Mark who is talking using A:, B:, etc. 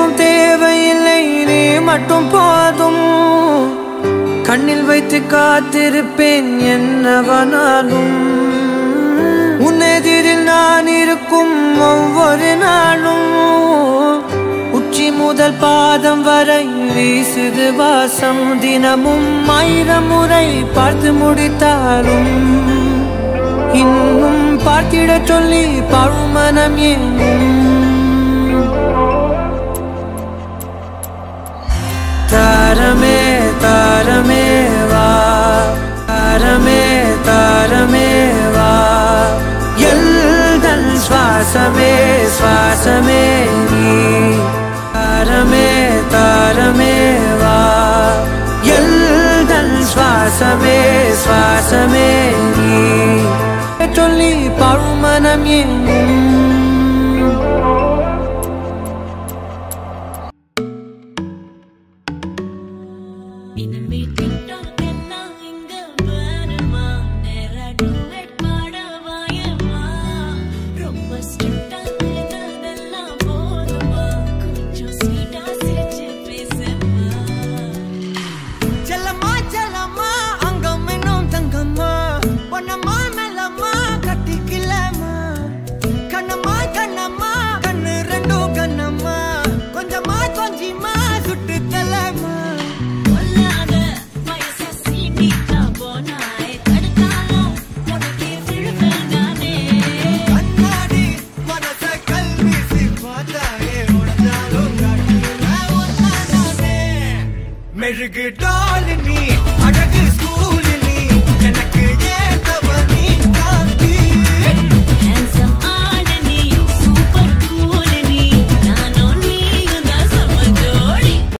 A: எதுவும் தேவையில்லை நீ மட்டும் போதும் கண்ணில் வைத்து காத்திருப்பேன் என்னவனாலும் உன்னெதிரில் நான் இருக்கும் ஒவ்வொரு நாளும் உச்சி முதல் பாதம் வரை வீசுது வாசம் தினமும் ஆயிரம் முறை பார்த்து முடித்தாலும் இன்னும் பார்த்திடச் சொல்லி பழுமனம் ஏனும் தாரமே தாரமே வா தாரமே தாரமே வா எல்தன் சுவாசமே சுவாசமே நீ தாரமே தாரமே வா எல்தன் சுவாசமே சுவாசமே நீ சொல்லி பழுமனம் ஏனும்
B: இனிமே TikTok எல்லாம் இங்க வருமா? நேரா duet பாட வாயேம்மா. ரொம்ப strict ஆ இருந்ததெல்லாம் போதுமா? கொஞ்சம் sweet ஆ சிரிச்சு பேசுமா
A: செல்லம்மா செல்லம்மா அங்கம் இன்னும் தங்கம்மா பொன்னம்மா மெல்லம்மா கட்டிக்கலம்மா கண்ணம்மா கண்ணம்மா கண்ணு ரெண்டும் கண்ணம்மா கொஞ்சமா கொஞ்சிமா சுட்டு தலம்மா
B: கொல்லாத வயசை சீண்டிட்டா போனாய். தடுத்தாலும் உனக்கே விழுவேன் நானே.
A: கண்ணாடி மனச கல்வீசி பார்த்தாயே உடஞ்சாலும் காட்டுல ஒன்னானே மெழுகு டால் நீ அட